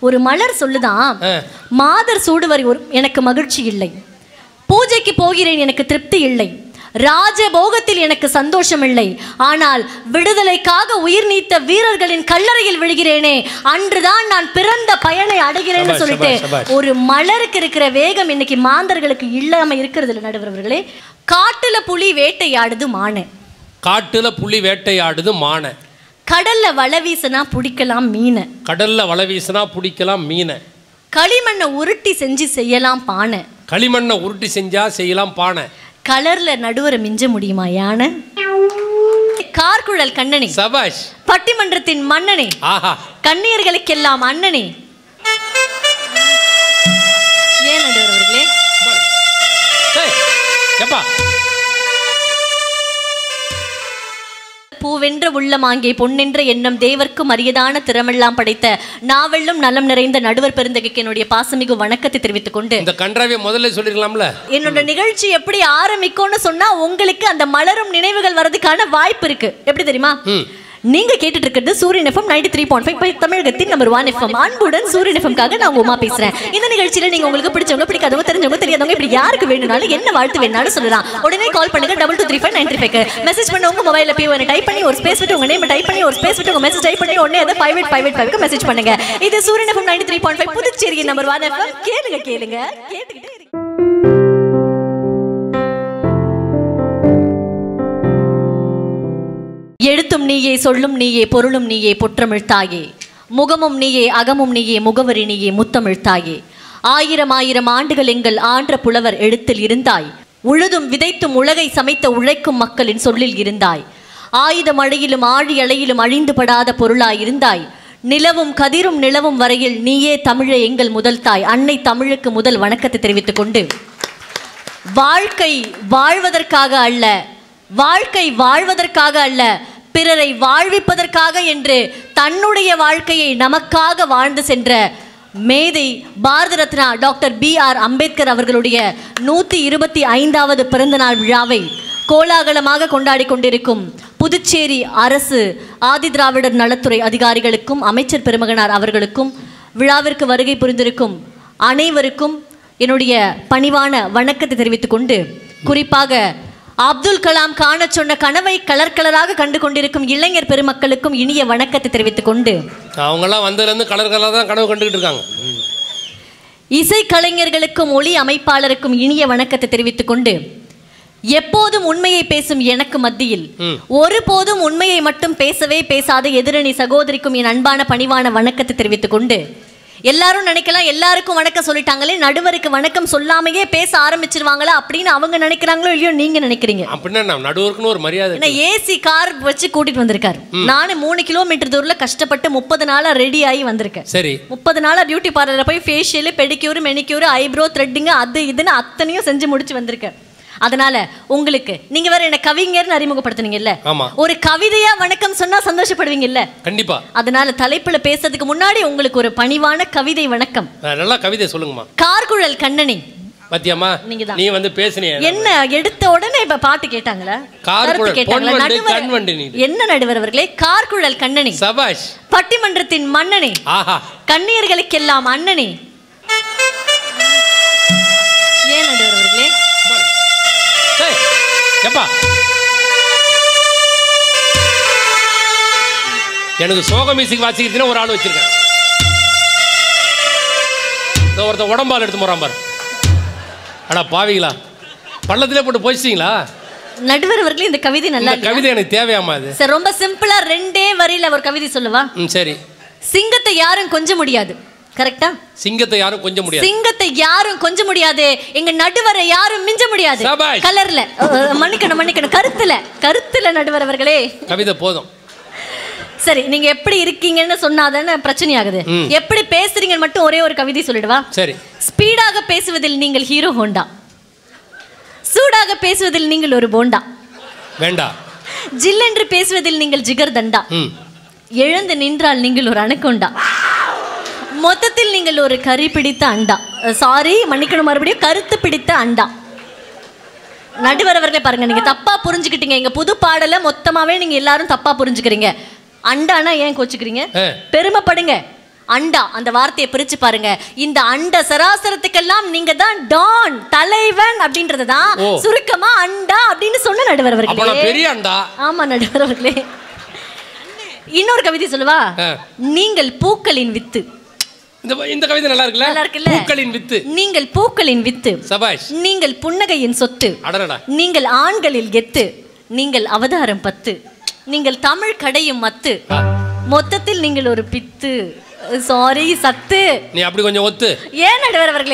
ஒரு மலர் சொல்லுதான் ஆ. மாதர் சூடுவரை ஒரு எனக்கு மகிழ்ச்சி இல்லை பூஜைக்கு போகிறேன் எனக்கு திருப்தி இல்லை ராஜபோகத்தில் எனக்கு சந்தோஷம் இல்லை ஆனால் விடுதலைக்காக உயிர் நீத்த வீரர்களின் கல்லறையில் விழுகிறேனே அன்றுதான் நான் பிறந்த பயனை அடைகிறேன்னு சபாஷ், சொல்லிட்டு சபாஷ், சபாஷ். ஒரு மலருக்கு இருக்கிற வேகம் இன்னைக்கு மாந்தர்களுக்கு இல்லாம இருக்கிறது இல்லை நடுவர்களே காட்டுல புலி வேட்டையாடுது மானை காட்டுல புலி வேட்டையாடுது மானை கடல்ல வலை வீசினா பிடிக்கலாம் மீனை கடல்ல வலை வீசினா பிடிக்கலாம் மீனை களிமண்ணை உருட்டி செஞ்சு செய்யலாம் பானை களிமண்ணை உருட்டி செஞ்சா செய்யலாம் பானை கலர்ல நடுவரை மிஞ்ச முடியுமா யானை கார்குழல் கண்ணனே சபாஷ் பட்டிமன்றத்தின் மன்னனே ஆஹா கண்ணியர்களுக்கெல்லாம் அண்ணனே ஏன் நடுவர் அவர்களே ஏய், எப்பா பூவென்ற உள்ளமாங்கே பொன்னென்ற எண்ணம் தேவர்க்கும் அரியதான திறமெல்லாம் படைத்த நாவெல்லும் நலம் நிறைந்த நடுவர் பெருந்தகைக்கு என்னுடைய பாசமிகு வணக்கத்தை தெரிவித்துக் கொண்டு இந்த கன்றாவிய முதல்ல சொல்லிருக்கலாம்ல என்னோட நிகழ்ச்சி எப்படி ஆரம்பிக்கும்னு சொன்னா உங்களுக்கு அந்த மலரும் நினைவுகள் வர்றதுக்கான வாய்ப்பு இருக்கு எப்படி தெரியுமா ம் நீங்க கேட்டுட்டு இருக்கிறது Suriyan FM ninety three point five தமிழகத்தின் நம்பர் ஒன் எஃப்எம் அன்புடன் சூரியன் எஃப்எம்காக நான் உமா பேசுறேன் இந்த நிகழ்ச்சியில நீங்க உங்களுக்கு பிடிச்சவங்க பிடிக்காதவங்க தெரிஞ்சவங்க தெரியாதவங்க இப்படி யாருக்கு வேணும்னாலும் என்ன வாழ்த்து வேணாலும் சொல்லலாம் உடனே கால் பண்ணுங்க double two three five nine three five message பண்ண உங்க மொபைல போய் ஒன்று டைப் பண்ணி ஒரு ஸ்பேஸ் விட்டு உங்க நேம் டைப் பண்ணி ஒரு ஸ்பேஸ் விட்டு உங்க மெசேஜ் டைப் பண்ணி உடனே அதை ஃபைவ் எயிட் ஃபைவ் எயிட் ஃபைவ்க்கு மெசேஜ் பண்ணுங்க இது Suriyan FM ninety three point five Puducherry number one FM கேளுங்க கேளுங்க கேட்டுக்கிட்டே இருங்க. எழுத்தும் நீயே சொல்லும் நீயே பொருளும் நீயே பொற்றமிழ்த்தாயே முகமும் நீயே அகமும் நீயே முகவரி நீயே முத்தமிழ்த்தாயே ஆயிரம் ஆயிரம் ஆண்டுகள் எங்கள் ஆன்ற புலவர் எழுத்தில் இருந்தாய் உழுதும் விதைத்தும் உலகை சமைத்த உழைக்கும் மக்களின் சொல்லில் இருந்தாய் ஆயுத மழையிலும் ஆழி அலையிலும் அழிந்து படாத பொருளாய் இருந்தாய் நிலவும் கதிரும் நிலவும் வரையில் நீயே தமிழே எங்கள் முதல் தாய் அன்னை தமிழுக்கு முதல் வணக்கத்தை தெரிவித்துக் கொண்டு வாழ்க்கை வாழ்வதற்காக அல்ல வாழ்க்கை வாழ்வதற்காக அல்ல பிறரை வாழ்விப்பதற்காக என்று தன்னுடைய வாழ்க்கையை நமக்காக வாழ்ந்து சென்ற மேதை Bharat Ratna doctor B R Ambedkar அவர்களுடைய நூற்றி இருபத்தி ஐந்தாவது பிறந்தநாள் விழாவை கோலாகலமாக கொண்டாடி கொண்டிருக்கும் புதுச்சேரி அரசு ஆதிதிராவிடர் நலத்துறை அதிகாரிகளுக்கும் அமைச்சர் பெருமகனார் அவர்களுக்கும் விழாவிற்கு வருகை புரிந்திருக்கும் அனைவருக்கும் என்னுடைய பணிவான வணக்கத்தை தெரிவித்துக் கொண்டு குறிப்பாக அப்துல் கலாம் காண சொன்ன கனவை கலர் கலராக கண்டு கொண்டிருக்கும் இளைஞர் பெருமக்களுக்கும் இனிய வணக்கத்தை தெரிவித்துக் கொண்டு அவங்கெல்லாம் வந்ததுலேருந்து கலர் கலராக தான் கனவு கண்டுக்கிட்டு இருக்காங்க இசைக்கலைஞர்களுக்கும் ஒளி அமைப்பாளருக்கும் இனிய வணக்கத்தை தெரிவித்துக் கொண்டு எப்போதும் உண்மையை பேசும் எனக்கு மத்தியில் ம். ஒருபோதும் உண்மையை மட்டும் பேசவே பேசாத எதிரணி சகோதரிக்கும் என் அன்பான பணிவான வணக்கத்தை தெரிவித்துக் கொண்டு எல்லாரும் நினைக்கலாம் எல்லாருக்கும் வணக்கம் சொல்லிட்டாங்களே நடுவருக்கு வணக்கம் சொல்லாமையே பேச ஆரம்பிச்சிருவாங்களா அப்படின்னு அவங்க நினைக்கிறாங்களோ இல்லையோ நீங்க நினைக்கிறீங்க அப்படின்னா நான் நடுவருக்குன்னு ஒரு மரியாதை ஏன்னா ஏசி கார் வச்சு கூட்டிட்டு வந்திருக்காரு நானும் மூணு கிலோமீட்டர் தூரத்துல கஷ்டப்பட்டு முப்பது நாளா ரெடி ஆகி வந்திருக்கேன் சரி முப்பது நாளா பியூட்டி பார்லர்ல போய் facial pedicure manicure eyebrow threading அது இதுன்னு அத்தனையும் செஞ்சு முடிச்சு வந்திருக்கேன் அதனால உங்களுக்கு நீங்க வேற என்ன கவிஞர்னு அறிமுகப்படுத்துனீங்கல்ல ஆமா ஒரு கவிதையா வணக்கம் சொன்னா சந்தோஷப்படுவீங்கல்ல கண்டிப்பா அதனால தலைப்புல பேசுறதுக்கு முன்னாடி உங்களுக்கு ஒரு பணிவான கவிதை வணக்கம் அஹ், நல்லா கவிதை சொல்லுங்கம்மா கார்குழல் கண்ணனி பாத்தியாம்மா நீங்கதான். நீ வந்து பேசுனிய என்ன எடுத்த உடனே இப்ப பாட்டு கேட்டாங்களா கார்குழல், கருத்து கேட்டாங்களா பொன்வண்டு, நடுவர் கண்வண்டு நீ. என்ன நடுவர் அவர்களே கார்குழல் கண்ணனி சபாஷ் பட்டிமன்றத்தின் மன்னனே ஆஹா கண்ணியர்களுக்கெல்லாம் அண்ணனே ஏன் நடுவர் அவர்களே ஏய், எப்பா எனக்கு சோக மியூசிக் வாசிக்கிறதுன்னு ஒரு ஆள் வச்சிருக்கேன் இதோ ஒருத்தன் உடம்பால் எடுத்து போறான் பாரு அடா பாவிங்களா பள்ளத்திலே போட்டு போயிச்சிங்களா நடுவர் அவர்களே இந்த கவிதை நல்லா இந்த இல்லையா? கவிதை எனக்கு தேவையாமா அது சரி ரொம்ப சிம்பிளா ரெண்டே வரியில ஒரு கவிதை சொல்லவா ம் சரி சிங்கத்தை யாரும் கொஞ்ச முடியாது கரெக்டா சிங்கத்தை யாரும் கொஞ்சம் முடியாது சிங்கத்தை யாரும் கொஞ்ச முடியாது எங்க நடுவரை யாரும் மிஞ்ச முடியாது சபாஷ். கலர்ல அஹ், மன்னிக்கணும் மன்னிக்கணும் கருத்துல கருத்துல நடுவர் அவர்களே கவிதை போதும் சரி நீங்க எப்படி இருக்கீங்கன்னு சொன்னாதானே பிரச்சனை ஆகுது ம். எப்படி பேசுறீங்கன்னு மட்டும் ஒரே ஒரு கவிதை சொல்லிடுவா சரி ஸ்பீடாக பேசுவதில் நீங்கள் ஹீரோ ஹோண்டா சூடாக பேசுவதில் நீங்கள் ஒரு போண்டா வேண்டாம் ஜில்லென்று பேசுவதில் நீங்கள் ஜிகர் தண்டா ம் எழுந்து நின்றால் நீங்கள் ஒரு அணக்கொண்டா மொத்தத்தில் நீங்கள் ஒரு கறி பிடித்த அண்டா சாரி மன்னிக்கணும் மறுபடியும் கருத்து பிடித்த அண்டா நடுவர் அவர்களே பாருங்க நீங்க தப்பா புரிஞ்சுக்கிட்டீங்க எங்க புது பாடல மொத்தமாவே நீங்க எல்லாரும் தப்பா புரிஞ்சுக்கிறீங்க அண்டானா ஏன் கோச்சுக்கிறீங்க ஆ. பெருமைப்படுங்க அண்டா அந்த வார்த்தையை பிரிச்சு பாருங்க இந்த அண்ட சராசரத்துக்கெல்லாம் நீங்க தான் டான் தலைவன் அப்படின்றது தான் ஓ. சுருக்கமா அண்டா அப்படின்னு சொன்ன நடுவர் அப்ப அவர்களே நான் பெரிய அண்டா ஆமா நடுவர் அவர்களே இன்னொரு கவிதை சொல்லவா ஆ. நீங்கள் பூக்களின் வித்து இந்த இந்த கவிதை நல்லா இருக்குல்ல நல்லா இருக்குல்ல? பூக்களின் வித்து நீங்கள் பூக்களின் வித்து சபாஷ் நீங்கள் புன்னகையின் சொத்து அடடா நீங்கள் ஆண்களில் கெத்து நீங்கள் அவதாரம் பத்து நீங்கள் தமிழ் கடையும் மத்து ஆ. மொத்தத்தில் நீங்கள் ஒரு பித்து சாரி சத்து நீ அப்படி கொஞ்சம் ஒத்து ஏன் நடுவர் அவர்களே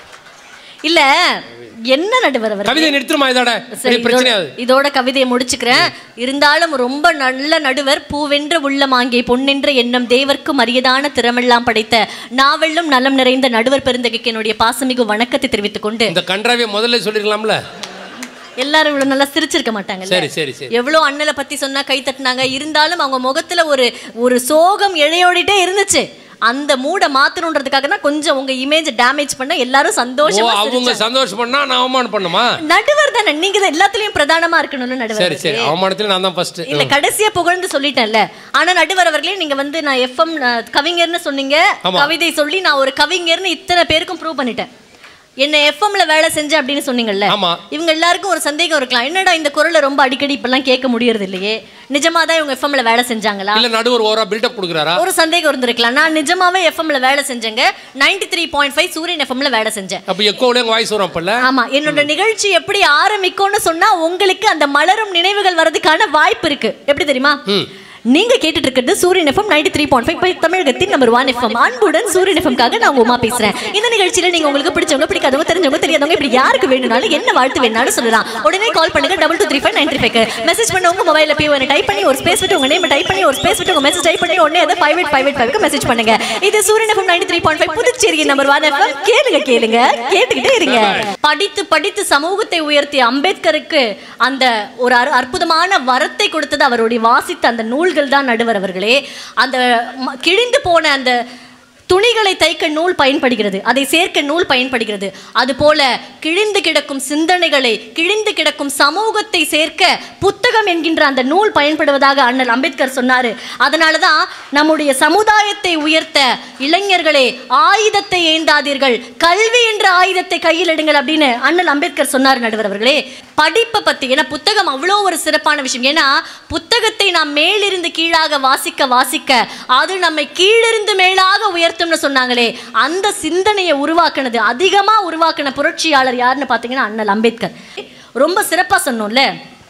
இல்ல என்ன நடுவர் அவர்களே கவிதை நிறுத்துமா இதோட சரி, இது பிரச்சனையாது இதோட- இதோட கவிதையை முடிச்சுக்கிறேன் இருந்தாலும் ரொம்ப நல்ல நடுவர் பூவென்ற உள்ளமாங்கே பொன்னென்ற எண்ணம் தேவர்க்கும் அரியதான திறமெல்லாம் படைத்த நாவெல்லும் நலம் நிறைந்த நடுவர் பெருந்தகைக்கு என்னுடைய பாசமிகு வணக்கத்தை தெரிவித்துக் கொண்டு இந்த கன்றாவிய முதல்ல சொல்லிருக்கலாம்ல எல்லாரும் இவ்வளவு நல்லா சிரிச்சிருக்க மாட்டாங்கல்ல சரி சரி சரி எவ்வளவு அண்ணலை பத்தி சொன்னா கை தட்டினாங்க இருந்தாலும் அவங்க முகத்துல ஒரு ஒரு சோகம் இழையோடிட்டே இருந்துச்சு அந்த மூட மாத்தணுன்றதுக்காக தான் கொஞ்சம் உங்க இமேஜ் டேமேஜ் பண்ண எல்லாரும் ஓ சந்தோஷமா அவங்க சிரிச்சாங்க. சந்தோஷம் பண்ணா நான் அவமானம் பண்ணுமா நடுவர் தானே நீங்க தான் எல்லாத்துலயும் பிரதானமா இருக்கணும்னு நடுவர் சரி சரி அவமானத்துல நான் தான் ஃபர்ஸ்ட் இல்ல கடைசியா புகழ்ந்து சொல்லிட்டேன்ல ஆனா நடுவர் அவர்களே நீங்க வந்து நான் எஃப்எம் கவிஞர்னு சொன்னீங்க ஆமா. கவிதை சொல்லி நான் ஒரு கவிஞர்னு இத்தனை பேருக்கும் ப்ரூவ் பண்ணிட்டேன் என்ன எஃப்எம்ல வேலை செஞ்சேன் அப்படின்னு சொன்னீங்கல்ல ஆமா இவங்க எல்லாருக்கும் ஒரு சந்தேகம் இருக்கலாம் என்னடா இந்த குரலை ரொம்ப அடிக்கடி இப்பெல்லாம் கேட்க முடியறது இல்லையே நிஜமா தான் இவங்க எஃப்எம்ல வேலை செஞ்சாங்களா இல்ல நடுவர் ஓரா பில்டப் கொடுக்குறாரா ஒரு சந்தேகம் இருந்திருக்கலாம் நான் நிஜமாவே எஃப்எம்ல வேலை செஞ்சேங்க 93.5 த்ரீ பாயிண்ட் ஃபைவ் சூரியன் எஃப்எம்ல வேலை செஞ்சேன் அப்ப எக்கோவிலே வாய்ஸ் வரும் அப்பல்ல ஆமா என்னோட நிகழ்ச்சி எப்படி ஆரம்பிக்கும்னு சொன்னா உங்களுக்கு அந்த மலரும் நினைவுகள் வரதுக்கான வாய்ப்பு இருக்கு எப்படி தெரியுமா நீங்க கேட்டுட்டு இருக்கிறது Suriyan FM ninety three point five தமிழகத்தின் நம்பர் ஒன் எஃப்எம் அன்புடன் சூரியன் எஃப்எம்காக நான் உங்க உமா பேசுறேன் இந்த நிகழ்ச்சியில நீங்க உங்களுக்கு பிடிச்சவங்க பிடிக்காதவங்க தெரிஞ்சவங்க தெரியாதவங்க இப்படி யாருக்கு வேணும்னாலும் என்ன வாழ்த்து வேணாலும் சொல்லலாம் உடனே கால் பண்ணுங்க double two three five nine three five message பண்ண உங்க மொபைல போய் ஒன்று டைப் பண்ணி ஒரு ஸ்பேஸ் விட்டு உங்க நேம் டைப் பண்ணி ஒரு ஸ்பேஸ் விட்டு உங்க மெசேஜ் டைப் பண்ணி உடனே அதை ஃபைவ் எயிட் ஃபைவ் எயிட் ஃபைவ்க்கு மெசேஜ் பண்ணுங்க இது Suriyan FM ninety three point five Puducherry number one FM கேளுங்க கேளுங்க கேட்டுக்கிட்டே இருங்க படித்து படித்து சமூகத்தை உயர்த்திய அம்பேத்கருக்கு அந்த ஒரு அற்- அற்புதமான வரத்தை கொடுத்தது அவருடைய வாசித்த அந்த நூல்கள் தான் நடுவர் அவர்களே அந்த ம- கிழிந்து போன அந்த துணிகளை தைக்க நூல் பயன்படுகிறது அதை சேர்க்க நூல் பயன்படுகிறது அதுபோல கிழிந்து கிடக்கும் சிந்தனைகளை கிழிந்து கிடக்கும் சமூகத்தை சேர்க்க புத்தகம் என்கின்ற அந்த நூல் பயன்படுவதாக அண்ணல் அம்பேத்கர் சொன்னாரு அதனால தான் நம்முடைய சமுதாயத்தை உயர்த்த இளைஞர்களே ஆயுதத்தை ஏந்தாதீர்கள் கல்வி என்ற ஆயுதத்தை கையில் எடுங்கள் அப்படின்னு அண்ணல் அம்பேத்கர் சொன்னார் நடுவர் அவர்களே படிப்பை பத்தி ஏன்னா புத்தகம் அவ்வளோ ஒரு சிறப்பான விஷயம் ஏன்னா புத்தகத்தை நாம் மேலிருந்து கீழாக வாசிக்க வாசிக்க அது நம்மை கீழிருந்து மேலாக உயர்த்தும்னு சொன்னாங்களே அந்த சிந்தனையை உருவாக்குனது அதிகமா உருவாக்கின புரட்சியாளர் யாருன்னு பார்த்தீங்கன்னா அண்ணல் அம்பேத்கர் ரொம்ப சிறப்பா சொன்னோம்ல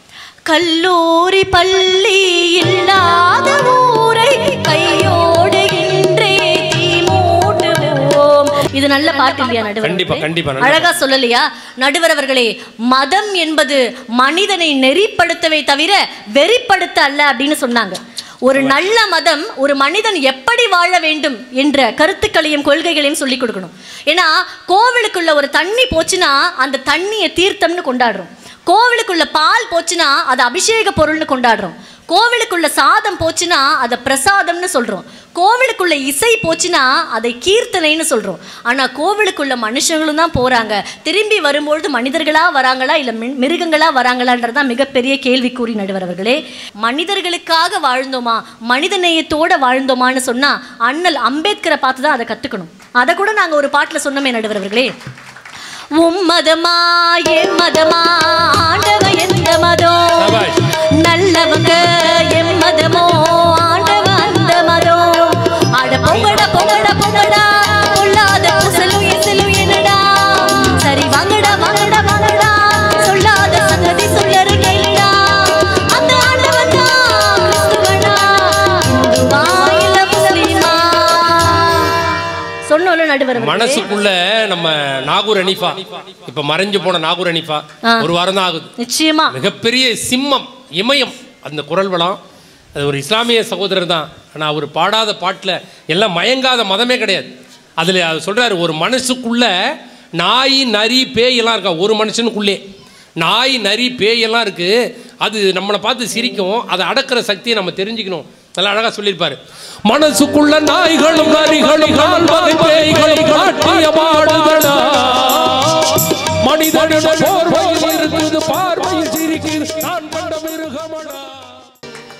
கல்லூரி பள்ளி இல்லாத ஊரை கையோடு இன்றே தீ மூட்டுவோம் இது நல்ல பாட்டு இல்லையா நடுவர் கண்டிப்பா, அவர்களே? கண்டிப்பா, நல்ல அழகா சொல்லலையா நடுவர் அவர்களே மதம் என்பது மனிதனை நெறிப்படுத்தவே தவிர வெறிப்படுத்த அல்ல அப்படின்னு சொன்னாங்க ஒரு நல்ல மதம் ஒரு மனிதன் எப்படி வாழ வேண்டும் என்ற கருத்துக்களையும் கொள்கைகளையும் சொல்லிக் கொடுக்கணும் ஏன்னா கோவிலுக்குள்ள ஒரு தண்ணி போச்சுன்னா அந்த தண்ணியை தீர்த்தம்னு கொண்டாடுறோம் கோவிலுக்குள்ள பால் போச்சுன்னா அது அபிஷேக பொருள்னு கொண்டாடுறோம் கோவிலுக்குள்ள சாதம் போச்சுன்னா அதை பிரசாதம்னு சொல்றோம் கோவிலுக்குள்ள இசை போச்சுன்னா அதை கீர்த்தனைன்னு சொல்றோம் ஆனா கோவிலுக்குள்ள மனுஷங்களும் தான் போறாங்க திரும்பி வரும்பொழுது மனிதர்களா வராங்களா இல்ல மி- மிருகங்களா வராங்களான்றதுதான் மிகப்பெரிய கேள்விக்குறி நடுவர் அவர்களே மனிதர்களுக்காக வாழ்ந்தோமா மனித நேயத்தோட வாழ்ந்தோமான்னு சொன்னா அண்ணல் அம்பேத்கரை பார்த்து தான் அதை கத்துக்கணும் அதை கூட நாங்க ஒரு பாட்டுல சொன்னோமே நடுவர் அவர்களே உம் மதமா என் மதமா ஆண்டவன் எந்த மதம் சபாஷ். நல்லவங்க எம் மதமோ ஆண்டவன் அந்த மதம் அட பொங்கடா பொங்கடா பொங்கடா கொள்ளாத குசலும் எசலும் என்னடா சரி வாங்கடா வாங்கடா வாங்கடா சொல்லாத சங்கதி சொல்லரு கேளுடா அந்த ஆண்டவன் தான் கிறிஸ்துவனா இந்துவா இல்ல முஸ்லிமா சொன்னோம்ல நடுவர் அவர்களே. மனசுக்குள்ள நம்ம நாகூர் அனிஃபா இப்ப மறைஞ்சு போன நாகூர் அனிஃபா ஆ. ஒரு வாரம் தான் ஆகுது நிச்சயமா மிகப்பெரிய சிம்மம் இமயம் அந்த குரல் வளம் அது ஒரு இஸ்லாமிய சகோதரர் தான் ஆனால் அவர் பாடாத பாட்டில் எல்லாம் மயங்காத மதமே கிடையாது அதில் அவர் சொல்கிறாரு ஒரு மனசுக்குள்ள நாய் நரி பேய் எல்லாம் இருக்கா ஒரு மனுஷனுக்குள்ளே நாய் நரி பேய் எல்லாம் இருக்கு அது நம்மளை பார்த்து சிரிக்கும் அதை அடக்கிற சக்தியை நம்ம தெரிஞ்சுக்கணும் நல்லா அழகாக சொல்லியிருப்பாரு மனசுக்குள்ள நாய்களும் நரிகளும் நால்வகை பேய்களும் நாட்டிய பாடுகளா மனிதனிட போர்வையில் இருக்குது பார்வையில் சிரிக்கிறது நான் கண்ட மிருகமடா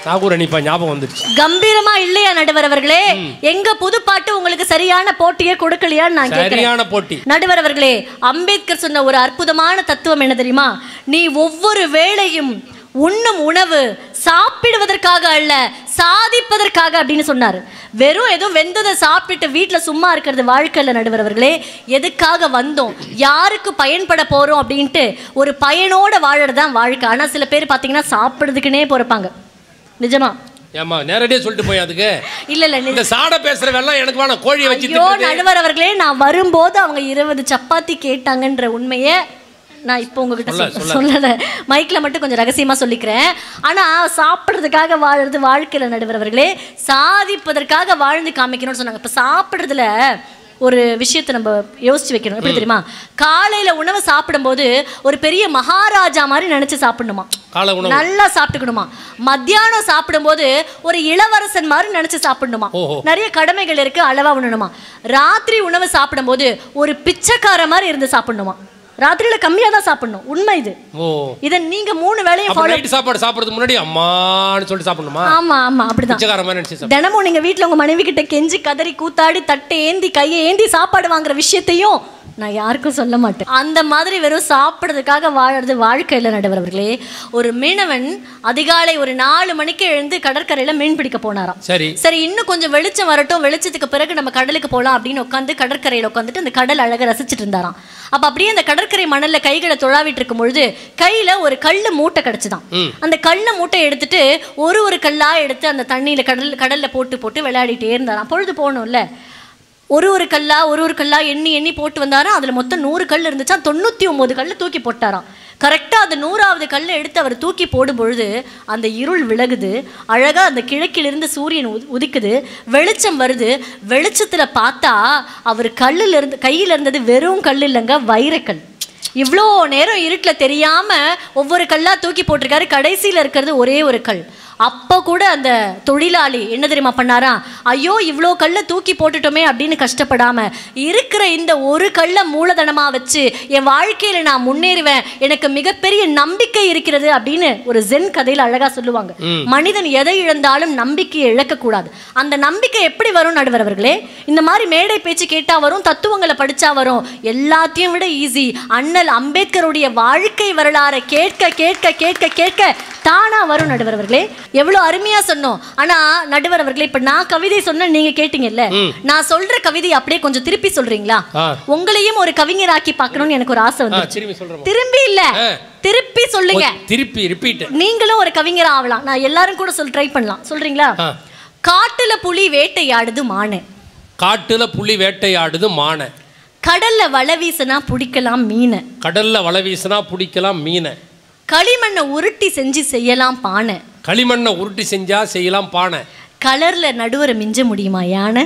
நாகூர் அனிப்பா ஞாபகம் வந்துருச்சு கம்பீரமா இல்லையா நடுவர் அவர்களே எங்க புதுப்பாட்டு உங்களுக்கு சரியான போட்டியே கொடுக்கலையான்னு நான் கேட்கிறேன் சரியான போட்டி நடுவர் அவர்களே அம்பேத்கர் சொன்ன ஒரு அற்புதமான தத்துவம் என்ன தெரியுமா நீ ஒவ்வொரு வேளையும் உண்ணும் உணவு சாப்பிடுவதற்காக அல்ல சாதிப்பதற்காக அப்படின்னு சொன்னார் வெறும் ஏதோ வெந்ததை சாப்பிட்டுட்டு வீட்டில் சும்மா இருக்கிறது வாழ்க்கை இல்லை நடுவர் அவர்களே எதுக்காக வந்தோம் யாருக்கு பயன்பட போறோம் அப்படின்ட்டு ஒரு பயனோட வாழறது தான் வாழ்க்கை ஆனால் சில பேர் பார்த்தீங்கன்னா சாப்பிடுறதுக்குன்னே பிறப்பாங்க நிஜமா ஏமா நேரடியாக சொல்லிட்டு போய் அதுக்கு இல்ல இல்ல நிஜ- இந்த சாடை பேசுற வெள்ளம் எனக்கு வேணாம் கோழியை வச்சு ஐயோ தின்னுட்டு. நடுவர் அவர்களே நான் வரும்போது அவங்க இருபது சப்பாத்தி கேட்டாங்கன்ற உண்மையை நான் இப்போ உங்ககிட்ட சொல்ல, சொல்ல சொல்ல. சொல்லல மைக்ல மட்டும் கொஞ்சம் ரகசியமா சொல்லிக்கிறேன் ஆனா சாப்பிட்றதுக்காக வாழுறது வாழ்க்கையில நடுவர் அவர்களே சாதிப்பதற்காக வாழ்ந்து காமிக்கணும்னு சொன்னாங்க இப்ப சாப்பிடுறதுல ஒரு விஷயத்தை நம்ம யோசிச்சு வைக்கணும் எப்படி தெரியுமா காலையில உணவு சாப்பிடும்போது ஒரு பெரிய மகாராஜா மாதிரி நினைச்சு சாப்பிடணுமா காலை உணவு நல்லா சாப்பிட்டுக்கணுமா மத்தியானம் சாப்பிடும்போது ஒரு இளவரசன் மாதிரி நினைச்சு சாப்பிடணுமா ஓஹோ. நிறைய கடமைகள் இருக்கு அளவா உண்ணணுமா ராத்திரி உணவு சாப்பிடும்போது ஒரு பிச்சைக்கார மாதிரி இருந்து சாப்பிடணுமா ராத்திரியில கம்மியா தான் சாப்பிடணும் உண்மை இது ஓ இதை நீங்க மூணு வேளையும் அப்ப ஃபாலோ நைட்டு சாப்பாடு சாப்பிடுறதுக்கு முன்னாடி அம்மான்னு சொல்லிட்டு சாப்பிடணுமா ஆமா ஆமா அப்படிதான் பிச்சைக்கார மாதிரி நினைச்சு சாப்பிடு. தினமும் நீங்க வீட்ல உங்க மனைவி கிட்ட கெஞ்சி கதறி கூத்தாடி தட்டை ஏந்தி கையை ஏந்தி சாப்பாடு வாங்குற விஷயத்தையும் நான் யாருக்கும் சொல்ல மாட்டேன் அந்த மாதிரி வெறும் சாப்பிட்றதுக்காக வாழறது வாழ்க்கையில் நடுவர் அவர்களே ஒரு மீனவன் அதிகாலை ஒரு நாலு மணிக்கு எழுந்து கடற்கரையில மீன் பிடிக்க போனாராம் சரி சரி இன்னும் கொஞ்சம் வெளிச்சம் வரட்டும் வெளிச்சத்துக்கு பிறகு நம்ம கடலுக்கு போகலாம் அப்படின்னு உட்காந்து கடற்கரையில் உட்காந்துட்டு அந்த கடல் அழகை ரசிச்சிட்டு இருந்தாராம் அப்ப அப்படியே அந்த கடற்கரை மணல்ல கைகளை தொழாவிட்டு இருக்கும் பொழுது கையில ஒரு கல்லு மூட்டை கிடைச்சுதான் ம். அந்த கல்லு மூட்டை எடுத்துட்டு ஒரு ஒரு கல்லா எடுத்து அந்த தண்ணியில கடல் கடல்ல போட்டு போட்டு விளையாடிட்டே இருந்தாராம் பொழுது போகணும்ல ஒரு ஒரு கல்லா ஒரு ஒரு கல்லா எண்ணி எண்ணி போட்டு வந்தாராம் அதுல மொத்தம் நூறு கல் இருந்துச்சா தொண்ணூத்தி ஒன்பது கல்லு தூக்கி போட்டாராம் கரெக்டா அந்த நூறாவது கல்லை எடுத்து அவர் தூக்கி போடும் பொழுது அந்த இருள் விலகுது அழகா அந்த கிழக்கிலிருந்து சூரியன் உதி- உதிக்குது வெளிச்சம் வருது வெளிச்சத்துல பார்த்தா அவர் கல்லுல இருந்து கையில இருந்தது வெறும் கல் இல்லைங்க வைரக்கல் இவ்வளோ நேரம் இருட்டில் தெரியாம ஒவ்வொரு கல்லா தூக்கி போட்டிருக்காரு கடைசியில் இருக்கிறது ஒரே ஒரு கல் அப்போ கூட அந்த தொழிலாளி என்ன தெரியுமா பண்ணாரா ஐயோ இவ்வளோ கல்லை தூக்கி போட்டுட்டோமே அப்படின்னு கஷ்டப்படாம இருக்கிற இந்த ஒரு கல்லை மூலதனமா வச்சு என் வாழ்க்கையில நான் முன்னேறுவேன் எனக்கு மிகப்பெரிய நம்பிக்கை இருக்கிறது அப்படின்னு ஒரு ஜென் கதையில அழகா சொல்லுவாங்க மனிதன் எதை இழந்தாலும் நம்பிக்கையை இழக்கக்கூடாது அந்த நம்பிக்கை எப்படி வரும் நடுவர் அவர்களே இந்த மாதிரி மேடை பேச்சு கேட்டா வரும் தத்துவங்களை படிச்சா வரும் எல்லாத்தையும் விட ஈஸி அண்ணல் அம்பேத்கருடைய வாழ்க்கை வரலாறை கேட்க கேட்க கேட்க கேட்க தானா வரும் நடுவர் அவர்களே எவ்வளவு அருமையா சொன்னோம் ஆனா நடுவர் அவர்களே இப்ப நான் கவிதை சொன்ன நீங்க கேட்டீங்கல்ல நான் சொல்ற கவிதை அப்படியே கொஞ்சம் திருப்பி சொல்றீங்களா ஆ. உங்களையும் ஒரு கவிஞராக்கி பார்க்கணும்னு எனக்கு ஒரு ஆசை ஆ, வந்து திரும்பி சொல்றேன் திரும்பி இல்ல ஆ. திருப்பி சொல்லுங்க திருப்பி ரிப்பீட் நீங்களும் ஒரு கவிஞர் ஆகலாம் நான் எல்லாரும் கூட சொல் ட்ரை பண்ணலாம் சொல்றீங்களா ஆ. காட்டுல புலி வேட்டையாடுது மானு காட்டுல புலி வேட்டையாடுது மானை கடல்ல வலை வீசினா பிடிக்கலாம் மீனை கடல்ல வலை வீசினா பிடிக்கலாம் மீனை களிமண்ணை உருட்டி செஞ்சு செய்யலாம் பானை களிமண்ணை உருட்டி செஞ்சா செய்யலாம் பானை கலர்ல நடுவரை மிஞ்ச முடியுமா யானை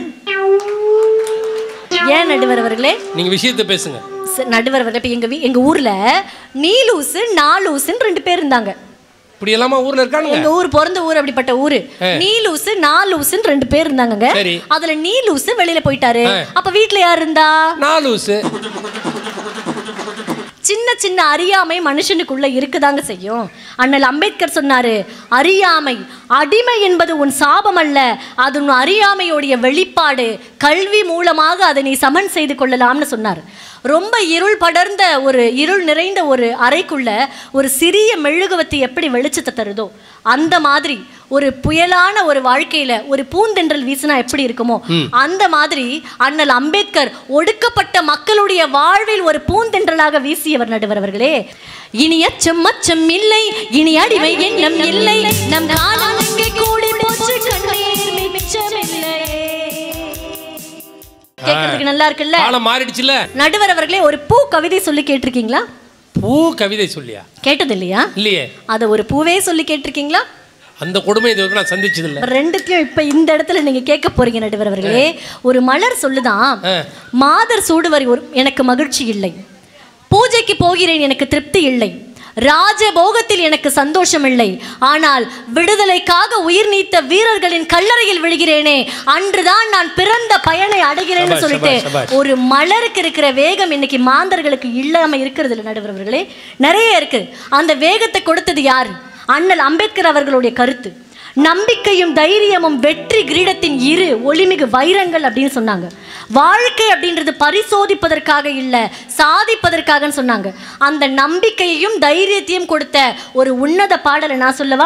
ஏன் நடுவர் அவர்களே நீங்க விஷயத்தை பேசுங்க ச- நடுவர் அவர்களே இப்ப எங்க வீ- எங்க ஊர்ல நீலூசு நாலூசுன்னு ரெண்டு பேர் இருந்தாங்க இப்படி எல்லாமா ஊர்ல இருக்கானுங்க எங்க ஊர் பிறந்த ஊர் அப்படிப்பட்ட ஊரு நீலூசு நாலூசுன்னு ரெண்டு பேர் இருந்தாங்கங்க சரி. அதுல நீலூசு வெளியில போயிட்டாரு அப்ப வீட்ல யார் இருந்தா நாலூசு சின்ன சின்ன அறியாமை மனுஷனுக்குள்ள இருக்குதாங்க செய்யும் அண்ணல் அம்பேத்கர் சொன்னாரு அறியாமை அடிமை என்பது உன் சாபம் அல்ல அது உன் அறியாமையுடைய வெளிப்பாடு கல்வி மூலமாக அதை நீ சமன் செய்து கொள்ளலாம்னு சொன்னார் ரொம்ப இருள் படர்ந்த ஒரு இருள் நிறைந்த ஒரு அறைக்குள்ள ஒரு சிறிய மெழுகுவத்தி எப்படி வெளிச்சத்தை தருதோ அந்த மாதிரி ஒரு புயலான ஒரு வாழ்க்கையில ஒரு பூந்தென்றல் வீசினா எப்படி இருக்குமோ அந்த மாதிரி அண்ணல் அம்பேத்கர் ஒடுக்கப்பட்ட மக்களுடைய வாழ்வில் ஒரு பூந்தென்றலாக வீசியவர் நடுவர் அவர்களே இனி அச்சம் அச்சம் இல்லை இனி அடிமை எண்ணம் இல்லை நம் காலம் இங்கே கூடி போச்சு கண்ணீர் மிச்சமில்லை கேட்கறதுக்கு நல்லா இருக்குல்ல காலம் மாறிடுச்சுல நடுவர் அவர்களே ஒரு பூ கவிதை சொல்லி கேட்டிருக்கீங்களா பூ கவிதை சொல்லியா கேட்டது இல்லையா இல்லையே அதை ஒரு பூவே சொல்லி கேட்டிருக்கீங்களா அந்த கொடுமை இது வரைக்கும் நான் சந்திச்சது இல்ல ரெண்டுத்தையும் இப்ப இந்த இடத்துல நீங்க கேட்க போறீங்க நடுவர் அவர்களே ஒரு மலர் சொல்லுதான் ஆ. மாதர் சூடுவரி ஒரு எனக்கு மகிழ்ச்சி இல்லை பூஜைக்கு போகிறேன் எனக்கு திருப்தி இல்லை ராஜபோகத்தில் எனக்கு சந்தோஷம் இல்லை ஆனால் விடுதலைக்காக உயிர் நீத்த வீரர்களின் கல்லறையில் விழுகிறேனே அன்றுதான் நான் பிறந்த பயனை அடைகிறேன்னு சபாஷ், சொல்லிட்டு சபாஷ், சபாஷ். ஒரு மலருக்கு இருக்கிற வேகம் இன்னைக்கு மாந்தர்களுக்கு இல்லாம இருக்கிறது இல்லை நடுவர் அவர்களே நிறைய இருக்கு அந்த வேகத்தை கொடுத்தது யார் அண்ணல் அம்பேத்கர் அவர்களுடைய கருத்து நம்பிக்கையும் தைரியமும் வெற்றி கிரீடத்தின் இரு ஒளிமிகு வைரங்கள் அப்படின்னு சொன்னாங்க வாழ்க்கை அப்படின்றது பரிசோதிப்பதற்காக இல்ல சாதிப்பதற்காகன்னு சொன்னாங்க அந்த நம்பிக்கையையும் தைரியத்தையும் கொடுத்த ஒரு உன்னத பாடலை நான் சொல்லவா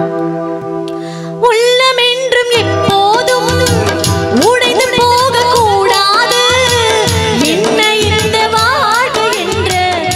உள்ளம் என்றும் எப்போதும் உடைந்து போக கூடாது என்ன இந்த வாழ்க்கை என்ற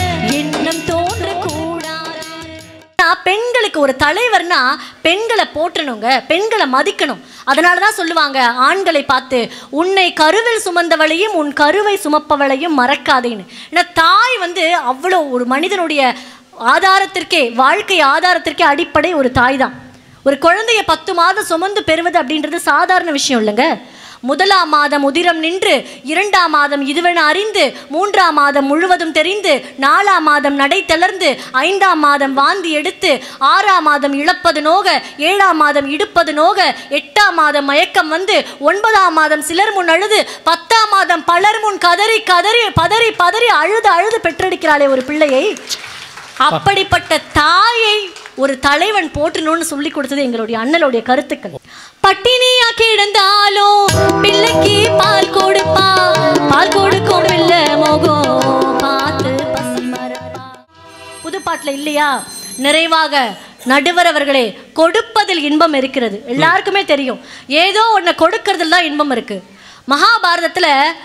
எண்ணம் தோன்ற கூடாது நான் பெண்களுக்கு ஒரு தலைவர்னா பெண்களை போற்றணுங்க பெண்களை மதிக்கணும் அதனால தான் சொல்லுவாங்க ஆண்களை பார்த்து உன்னை கருவில் சுமந்தவளையும் உன் கருவை சுமப்பவளையும் மறக்காதேன்னு ஏன்னா தாய் வந்து அவ்வளோ ஒரு மனிதனுடைய ஆதாரத்திற்கே வாழ்க்கை ஆதாரத்திற்கே அடிப்படை ஒரு தாய் தான் ஒரு குழந்தைய பத்து மாதம் சுமந்து பெறுவது அப்படின்றது சாதாரண விஷயம் இல்லைங்க முதலாம் மாதம் உதிரம் நின்று இரண்டாம் மாதம் இதுவென அறிந்து மூன்றாம் மாதம் முழுவதும் தெரிந்து நாலாம் மாதம் நடை தளர்ந்து ஐந்தாம் மாதம் வாந்தி எடுத்து ஆறாம் மாதம் இழப்பது நோக ஏழாம் மாதம் இடுப்பது நோக எட்டாம் மாதம் மயக்கம் வந்து ஒன்பதாம் மாதம் சிலர் முன் அழுது பத்தாம் மாதம் பலர் முன் கதறி கதறி பதறி பதறி அழுது அழுது பெற்றெடுக்கிறாளே ஒரு பிள்ளையை அப்படிப்பட்ட தாயை ஒரு தலைவன் போற்றணும்னு சொல்லி கொடுத்தது எங்களுடைய அண்ணனுடைய கருத்துக்கள் பட்டினியா கிடந்தாலும் பிள்ளைக்கு பால் கொடுப்பா பால் கொடுக்கும் பிள்ளை முகம் பார்த்து பசி மறப்பா புதுப்பாட்டுல இல்லையா நிறைவாக நடுவர் அவர்களே கொடுப்பதில் இன்பம் இருக்கிறது எல்லாருக்குமே தெரியும் ஏதோ ஒன்றை கொடுக்கறதுல தான் இன்பம் இருக்கு மகாபாரதத்துல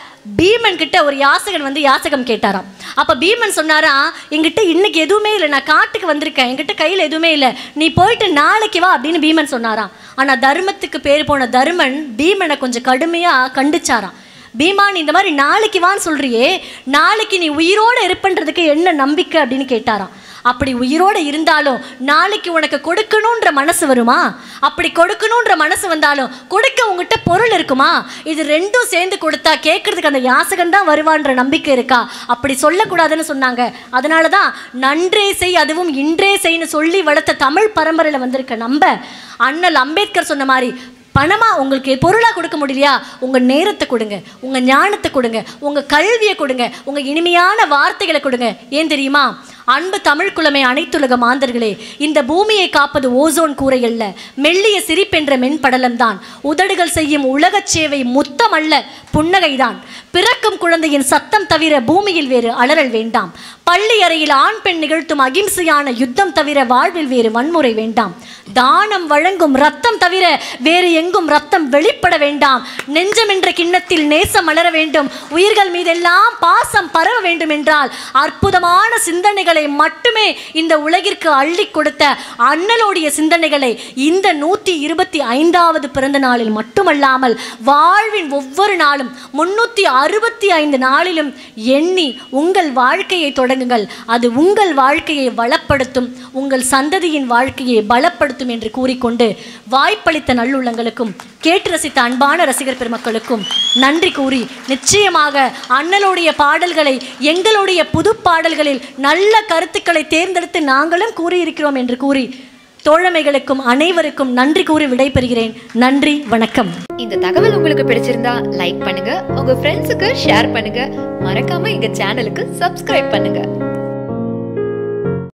பீமன் கிட்ட ஒரு யாசகன் வந்து யாசகம் கேட்டாராம் அப்ப பீமன் சொன்னாராம் என்கிட்ட இன்னைக்கு எதுவுமே இல்லை நான் காட்டுக்கு வந்திருக்கேன் என்கிட்ட கையில எதுவுமே இல்லை நீ போயிட்டு நாளைக்கு வா அப்படின்னு பீமன் சொன்னாராம் ஆனா தர்மத்துக்கு பேர் போன தர்மன் பீமனை கொஞ்சம் கடுமையா கண்டிச்சாராம் பீமா நீ இந்த மாதிரி நாளைக்கு வான்னு சொல்றியே நாளைக்கு நீ உயிரோட இருப்பன்றதுக்கு என்ன நம்பிக்கை அப்படின்னு கேட்டாராம் அப்படி உயிரோட இருந்தாலும் நாளைக்கு உனக்கு கொடுக்கணுன்ற மனசு வருமா அப்படி கொடுக்கணுன்ற மனசு வந்தாலும் கொடுக்க உங்ககிட்ட பொருள் இருக்குமா இது ரெண்டும் சேர்ந்து கொடுத்தா கேட்கறதுக்கு அந்த யாசகன் தான் வருவான்ற நம்பிக்கை இருக்கா அப்படி சொல்லக்கூடாதுன்னு சொன்னாங்க அதனால தான் நன்றே செய் அதுவும் இன்றே செய்ன்னு சொல்லி வளர்த்த தமிழ் பரம்பரையில் வந்திருக்க நம்ம அண்ணல் அம்பேத்கர் சொன்ன மாதிரி பணமா உங்களுக்கு பொருளா கொடுக்க முடியலையா உங்க நேரத்தை கொடுங்க உங்க ஞானத்தை கொடுங்க உங்க கல்வியை கொடுங்க உங்க இனிமையான வார்த்தைகளை கொடுங்க ஏன் தெரியுமா அன்பு தமிழ் குலமே அனைத்துலக மாந்தர்களே இந்த பூமியை காப்பது ஓசோன் கூரை அல்ல மெல்லிய சிரிப்பென்ற மென்படலம் தான் உதடுகள் செய்யும் உலகச் சேவை முத்தம் அல்ல புன்னகைதான் பிறக்கும் குழந்தையின் சத்தம் தவிர பூமியில் வேறு அலறல் வேண்டாம் பள்ளி அறையில் ஆண் பெண் நிகழ்த்தும் அகிம்சையான யுத்தம் தவிர வாழ்வில் வேறு வன்முறை வேண்டாம் தானம் வழங்கும் ரத்தம் தவிர வேறு எங்கும் ரத்தம் வெளிப்பட வேண்டாம் நெஞ்சம் என்ற கிண்ணத்தில் நேசம் மலர வேண்டும் உயிர்கள் மீதெல்லாம் பாசம் பரவ வேண்டும் என்றால் அற்புதமான சிந்தனைகளை மட்டுமே இந்த உலகிற்கு அள்ளி கொடுத்த அண்ணலுடைய சிந்தனைகளை இந்த நூற்றி இருபத்தி ஐந்தாவது பிறந்த நாளில் மட்டுமல்லாமல் வாழ்வின் ஒவ்வொரு நாளும் முன்னூற்றி அறுபத்தி ஐந்து நாளிலும் எண்ணி உங்கள் வாழ்க்கையை தொடங்குங்கள் அது உங்கள் வாழ்க்கையை வளப்படுத்தும் உங்கள் சந்ததியின் வாழ்க்கையை பலப்படுத்தும் என்று கூறிக்கொண்டு வாய்ப்பளித்த நல்லுள்ளங்களுக்கும் கேட்டு ரசித்த அன்பான ரசிகர் பெருமக்களுக்கும் நன்றி கூறி நிச்சயமாக அண்ணலுடைய பாடல்களை எங்களுடைய புது பாடல்களில் நல்ல கருத்துக்களை தேர்ந்தெடுத்து நாங்களும் கூறியிருக்கிறோம் என்று கூறி தோழமைகளுக்கும் அனைவருக்கும் நன்றி கூறி விடைபெறுகிறேன் நன்றி வணக்கம் இந்த தகவல் உங்களுக்கு பிடிச்சிருந்தா லைக் பண்ணுங்க உங்க ஃப்ரெண்ட்ஸுக்கு ஷேர் பண்ணுங்க மறக்காம எங்க சேனலுக்கு சப்ஸ்கிரைப் பண்ணுங்க